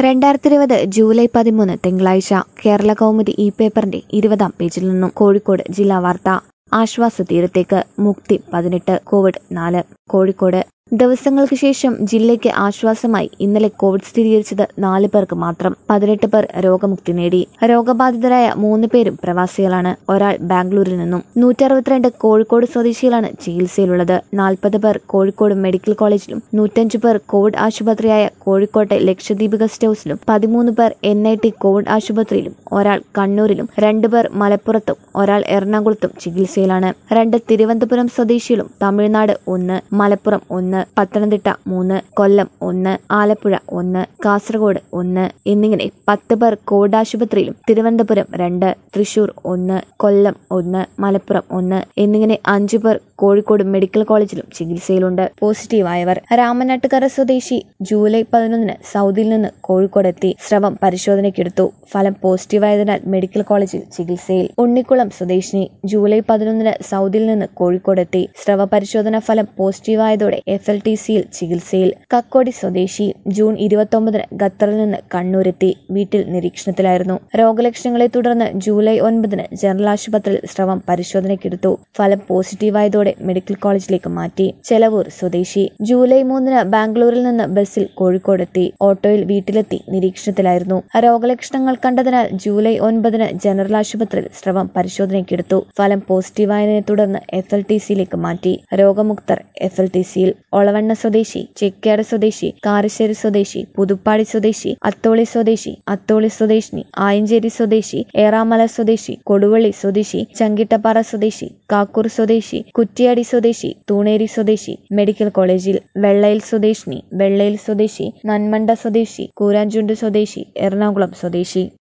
രണ്ടായിരത്തി ഇരുപത് ജൂലൈ പതിമൂന്ന് തിങ്കളാഴ്ച കേരള കൗമുദി ഈ പേപ്പറിന്റെ ഇരുപതാം പേജിൽ നിന്നും കോഴിക്കോട് ജില്ലാ വാർത്ത ആശ്വാസ തീരത്തേക്ക് മുക്തി പതിനെട്ട് കോവിഡ് നാല് കോഴിക്കോട് ദിവസങ്ങൾക്ക് ശേഷം ജില്ലയ്ക്ക് ആശ്വാസമായി ഇന്നലെ കോവിഡ് സ്ഥിരീകരിച്ചത് നാല് പേർക്ക് മാത്രം പതിനെട്ട് പേർ രോഗമുക്തി നേടി രോഗബാധിതരായ മൂന്ന് പേരും പ്രവാസികളാണ് ഒരാൾ ബാംഗ്ലൂരിൽ നിന്നും നൂറ്ററുപത്തിരണ്ട് കോഴിക്കോട് സ്വദേശികളാണ് ചികിത്സയിലുള്ളത് നാൽപ്പത് പേർ കോഴിക്കോട് മെഡിക്കൽ കോളേജിലും നൂറ്റഞ്ചു പേർ കോവിഡ് ആശുപത്രിയായ കോഴിക്കോട്ടെ ലക്ഷദ്വീപ് ഗസ്റ്റ് ഹൌസിലും പതിമൂന്ന് പേർ എൻ ഐ ടി കോവിഡ് ആശുപത്രിയിലും ഒരാൾ കണ്ണൂരിലും രണ്ടു പേർ മലപ്പുറത്തും ഒരാൾ എറണാകുളത്തും ചികിത്സയിലാണ് രണ്ട് തിരുവനന്തപുരം സ്വദേശികളും തമിഴ്നാട് ഒന്ന് മലപ്പുറം ഒന്ന് പത്തനംതിട്ട മൂന്ന് കൊല്ലം ഒന്ന് ആലപ്പുഴ ഒന്ന് കാസർഗോഡ് ഒന്ന് എന്നിങ്ങനെ പത്ത് പേർ കോവിഡ് ആശുപത്രിയിലും തിരുവനന്തപുരം രണ്ട് തൃശൂർ ഒന്ന് കൊല്ലം ഒന്ന് മലപ്പുറം ഒന്ന് എന്നിങ്ങനെ അഞ്ചു പേർ കോഴിക്കോട് മെഡിക്കൽ കോളേജിലും ചികിത്സയിലുണ്ട് പോസിറ്റീവായവർ രാമനാട്ടുകര സ്വദേശി ജൂലൈ പതിനൊന്നിന് സൗദിയിൽ നിന്ന് കോഴിക്കോടെത്തി സ്രവം പരിശോധനയ്ക്കെടുത്തു ഫലം പോസിറ്റീവായതിനാൽ മെഡിക്കൽ കോളേജിൽ ചികിത്സയിൽ ഉണ്ണിക്കുളം സ്വദേശിനി ജൂലൈ പതിനൊന്നിന് സൗദിയിൽ നിന്ന് കോഴിക്കോടെത്തി സ്രവ പരിശോധന ഫലം പോസിറ്റീവായതോടെ എഫ് എൽ ടി സിയിൽ ചികിത്സയിൽ കക്കോടി സ്വദേശി ജൂൺ ഇരുപത്തൊമ്പതിന് ഖത്തറിൽ നിന്ന് കണ്ണൂരെത്തി വീട്ടിൽ നിരീക്ഷണത്തിലായിരുന്നു രോഗലക്ഷണങ്ങളെ തുടർന്ന് ജൂലൈ ഒൻപതിന് ജനറൽ ആശുപത്രിയിൽ സ്രവം പരിശോധനയ്ക്കെടുത്തു ഫലം പോസിറ്റീവായതോടെ മെഡിക്കൽ കോളേജിലേക്ക് മാറ്റി ചെലവൂർ സ്വദേശി ജൂലൈ മൂന്നിന് ബാംഗ്ലൂരിൽ നിന്ന് ബസ്സിൽ കോഴിക്കോടെത്തി ഓട്ടോയിൽ വീട്ടിലെത്തി നിരീക്ഷണത്തിലായിരുന്നു രോഗലക്ഷണങ്ങൾ കണ്ടതിനാൽ ജൂലൈ ഒൻപതിന് ജനറൽ ആശുപത്രിയിൽ സ്രവം പരിശോധനയ്ക്കെടുത്തു ഫലം പോസിറ്റീവായതിനെ തുടർന്ന് എഫ് എൽ ടി സിയിലേക്ക് മാറ്റി രോഗമുക്തർ എഫ് എൽ ടി സിയിൽ ഒളവണ്ണ സ്വദേശി ചെക്കാട് സ്വദേശി കാരശ്ശേരി സ്വദേശി പുതുപ്പാടി സ്വദേശി അത്തോളി സ്വദേശി അത്തോളി സ്വദേശിനി ആയഞ്ചേരി സ്വദേശി ഏറാമല സ്വദേശി കൊടുവള്ളി സ്വദേശി ചങ്കിട്ടപ്പാറ സ്വദേശി കാക്കൂർ സ്വദേശി കുറ്റിയാടി സ്വദേശി തൂണേരി സ്വദേശി മെഡിക്കൽ കോളേജിൽ വെള്ളയിൽ സ്വദേശിനി വെള്ളയിൽ സ്വദേശി നന്മണ്ട സ്വദേശി കൂരാഞ്ചുണ്ട് സ്വദേശി എറണാകുളം സ്വദേശി